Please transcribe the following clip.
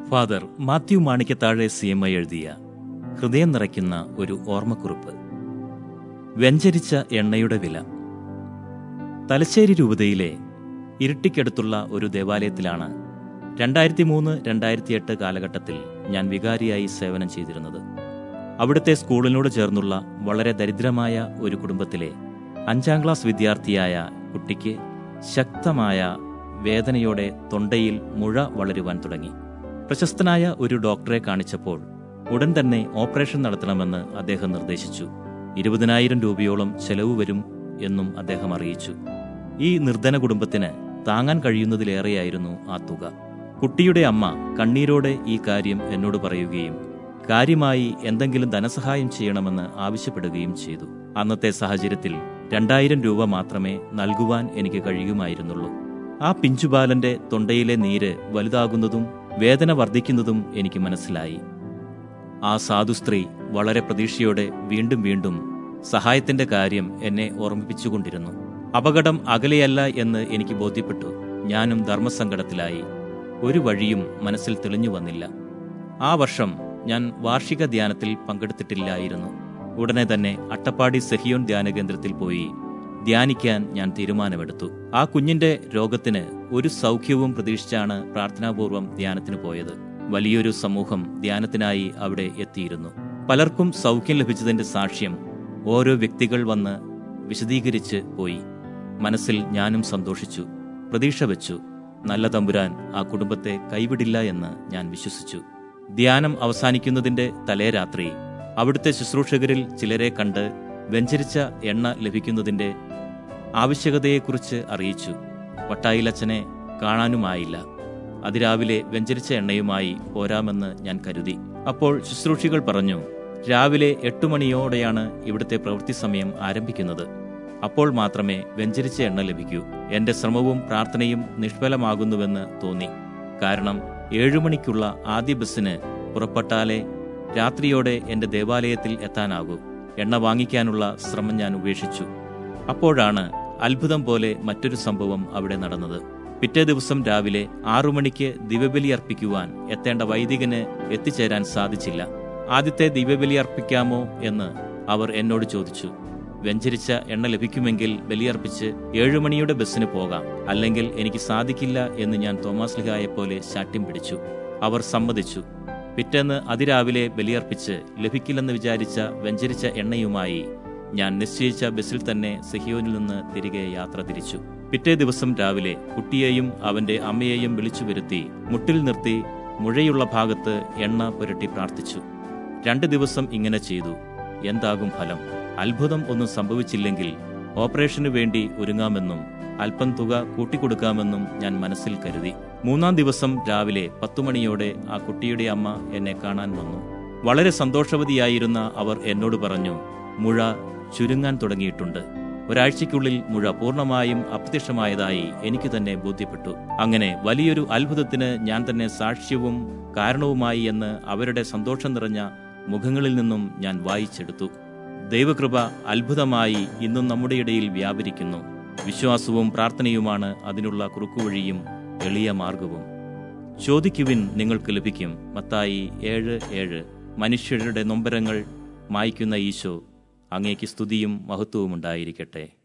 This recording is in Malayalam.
father Mathew Manikkathazhe C M I എഴുതിയ ഹൃദയം നിറയ്ക്കുന്ന ഒരു ഓർമ്മക്കുറിപ്പ് വ്യഞ്ചരിച്ച എണ്ണയുടെ വില തലശ്ശേരി രൂപതയിലെ ഇരുട്ടിക്കടുത്തുള്ള ഒരു ദേവാലയത്തിലാണ് രണ്ടായിരത്തി മൂന്ന് രണ്ടായിരത്തി എട്ട് കാലഘട്ടത്തിൽ ഞാൻ വികാരിയായി സേവനം ചെയ്തിരുന്നത് അവിടുത്തെ സ്കൂളിനോട് ചേർന്നുള്ള വളരെ ദരിദ്രമായ ഒരു കുടുംബത്തിലെ അഞ്ചാം ക്ലാസ് വിദ്യാർത്ഥിയായ കുട്ടിക്ക് ശക്തമായ വേദനയോടെ തൊണ്ടയിൽ മുഴ വളരുവാൻ തുടങ്ങി പ്രശസ്തനായ ഒരു ഡോക്ടറെ കാണിച്ചപ്പോൾ ഉടൻ തന്നെ ഓപ്പറേഷൻ നടത്തണമെന്ന് അദ്ദേഹം നിർദ്ദേശിച്ചു ഇരുപതിനായിരം രൂപയോളം ചെലവ് വരും എന്നും അദ്ദേഹം അറിയിച്ചു ഈ നിർധന കുടുംബത്തിന് താങ്ങാൻ കഴിയുന്നതിലേറെയായിരുന്നു ആ തുക കുട്ടിയുടെ അമ്മ കണ്ണീരോടെ ഈ കാര്യം എന്നോട് പറയുകയും കാര്യമായി എന്തെങ്കിലും ധനസഹായം ചെയ്യണമെന്ന് ആവശ്യപ്പെടുകയും ചെയ്തു അന്നത്തെ സാഹചര്യത്തിൽ രണ്ടായിരം രൂപ മാത്രമേ നൽകുവാൻ എനിക്ക് കഴിയുമായിരുന്നുള്ളൂ ആ പിഞ്ചുബാലന്റെ തൊണ്ടയിലെ നീര് വലുതാകുന്നതും വേദന വർദ്ധിക്കുന്നതും എനിക്ക് മനസ്സിലായി ആ സാധു സ്ത്രീ വളരെ പ്രതീക്ഷയോടെ വീണ്ടും വീണ്ടും സഹായത്തിന്റെ കാര്യം എന്നെ ഓർമ്മിപ്പിച്ചുകൊണ്ടിരുന്നു അപകടം അകലെയല്ല എന്ന് എനിക്ക് ബോധ്യപ്പെട്ടു ഞാനും ധർമ്മസങ്കടത്തിലായി ഒരു വഴിയും മനസ്സിൽ തെളിഞ്ഞു വന്നില്ല ആ വർഷം ഞാൻ വാർഷിക ധ്യാനത്തിൽ പങ്കെടുത്തിട്ടില്ലായിരുന്നു ഉടനെ തന്നെ അട്ടപ്പാടി സെഹിയോൻ ധ്യാന കേന്ദ്രത്തിൽ പോയി ധ്യാനിക്കാൻ ഞാൻ തീരുമാനമെടുത്തു ആ കുഞ്ഞിന്റെ രോഗത്തിന് ഒരു സൗഖ്യവും പ്രതീക്ഷിച്ചാണ് പ്രാർത്ഥനാപൂർവം ധ്യാനത്തിന് പോയത് വലിയൊരു സമൂഹം ധ്യാനത്തിനായി അവിടെ എത്തിയിരുന്നു പലർക്കും സൗഖ്യം ലഭിച്ചതിന്റെ സാക്ഷ്യം ഓരോ വ്യക്തികൾ വന്ന് വിശദീകരിച്ച് പോയി മനസ്സിൽ ഞാനും സന്തോഷിച്ചു പ്രതീക്ഷ വെച്ചു നല്ല തമ്പുരാൻ ആ കുടുംബത്തെ കൈവിടില്ല എന്ന് ഞാൻ വിശ്വസിച്ചു ധ്യാനം അവസാനിക്കുന്നതിന്റെ തലേ രാത്രി അവിടുത്തെ ശുശ്രൂഷകരിൽ ചിലരെ കണ്ട് വെഞ്ചരിച്ച എണ്ണ ലഭിക്കുന്നതിന്റെ ആവശ്യകതയെക്കുറിച്ച് അറിയിച്ചു വട്ടായിലച്ചനെ കാണാനുമായില്ല അതിരാവിലെ വെഞ്ചരിച്ച എണ്ണയുമായി പോരാമെന്ന് ഞാൻ കരുതി അപ്പോൾ ശുശ്രൂഷികൾ പറഞ്ഞു രാവിലെ എട്ടു മണിയോടെയാണ് ഇവിടുത്തെ പ്രവൃത്തി സമയം ആരംഭിക്കുന്നത് അപ്പോൾ മാത്രമേ വെഞ്ചരിച്ച എണ്ണ ലഭിക്കൂ എന്റെ ശ്രമവും പ്രാർത്ഥനയും നിഷ്ഫലമാകുന്നുവെന്ന് തോന്നി കാരണം ഏഴുമണിക്കുള്ള ആദ്യ ബസ്സിന് പുറപ്പെട്ടാലേ രാത്രിയോടെ എന്റെ ദേവാലയത്തിൽ എത്താനാകൂ എണ്ണ വാങ്ങിക്കാനുള്ള ശ്രമം ഞാൻ ഉപേക്ഷിച്ചു അപ്പോഴാണ് അത്ഭുതം പോലെ മറ്റൊരു സംഭവം അവിടെ നടന്നത് പിറ്റേ ദിവസം രാവിലെ ആറു മണിക്ക് ദിവ്യബലി അർപ്പിക്കുവാൻ എത്തേണ്ട വൈദികന് എത്തിച്ചേരാൻ സാധിച്ചില്ല ആദ്യത്തെ ദിവ്യബലി അർപ്പിക്കാമോ എന്ന് അവർ എന്നോട് ചോദിച്ചു വെഞ്ചരിച്ച എണ്ണ ലഭിക്കുമെങ്കിൽ ബലിയർപ്പിച്ച് ഏഴുമണിയുടെ ബസ്സിന് പോകാം അല്ലെങ്കിൽ എനിക്ക് സാധിക്കില്ല എന്ന് ഞാൻ തോമസ് ലിഹായെ പോലെ ശാഠ്യം പിടിച്ചു അവർ സമ്മതിച്ചു പിറ്റേന്ന് അതിരാവിലെ ബലിയർപ്പിച്ച് ലഭിക്കില്ലെന്ന് വിചാരിച്ച വെഞ്ചരിച്ച എണ്ണയുമായി ഞാൻ നിശ്ചയിച്ച ബസ്സിൽ തന്നെ സെഹിയോനിൽ നിന്ന് തിരികെ യാത്ര തിരിച്ചു പിറ്റേ ദിവസം രാവിലെ കുട്ടിയെയും അവന്റെ അമ്മയെയും വിളിച്ചു വരുത്തി മുട്ടിൽ നിർത്തി മുഴയുള്ള ഭാഗത്ത് എണ്ണ പുരട്ടി പ്രാർത്ഥിച്ചു രണ്ട് ദിവസം ഇങ്ങനെ ചെയ്തു എന്താകും ഫലം അത്ഭുതം ഒന്നും സംഭവിച്ചില്ലെങ്കിൽ ഓപ്പറേഷനു വേണ്ടി ഒരുങ്ങാമെന്നും അല്പം തുക കൂട്ടിക്കൊടുക്കാമെന്നും ഞാൻ മനസ്സിൽ കരുതി മൂന്നാം ദിവസം രാവിലെ പത്തുമണിയോടെ ആ കുട്ടിയുടെ അമ്മ എന്നെ കാണാൻ വന്നു വളരെ സന്തോഷവതിയായിരുന്ന അവർ എന്നോട് പറഞ്ഞു മുഴ ചുരുങ്ങാൻ തുടങ്ങിയിട്ടുണ്ട് ഒരാഴ്ചയ്ക്കുള്ളിൽ മുഴ പൂർണ്ണമായും അപ്രത്യക്ഷമായതായി എനിക്ക് തന്നെ ബോധ്യപ്പെട്ടു അങ്ങനെ വലിയൊരു അത്ഭുതത്തിന് ഞാൻ തന്നെ സാക്ഷ്യവും കാരണവുമായി എന്ന് അവരുടെ സന്തോഷം നിറഞ്ഞ മുഖങ്ങളിൽ നിന്നും ഞാൻ വായിച്ചെടുത്തു ദൈവകൃപ അത്ഭുതമായി ഇന്നും നമ്മുടെ ഇടയിൽ വ്യാപരിക്കുന്നു വിശ്വാസവും പ്രാർത്ഥനയുമാണ് അതിനുള്ള കുറുക്കുവഴിയും എളിയ മാർഗവും ചോദിക്കുവിൻ നിങ്ങൾക്ക് ലഭിക്കും മത്തായി ഏഴ് ഏഴ് മനുഷ്യരുടെ നൊമ്പരങ്ങൾ മായ്ക്കുന്ന ഈശോ അങ്ങേക്ക് സ്തുതിയും മഹത്വവും ഉണ്ടായിരിക്കട്ടെ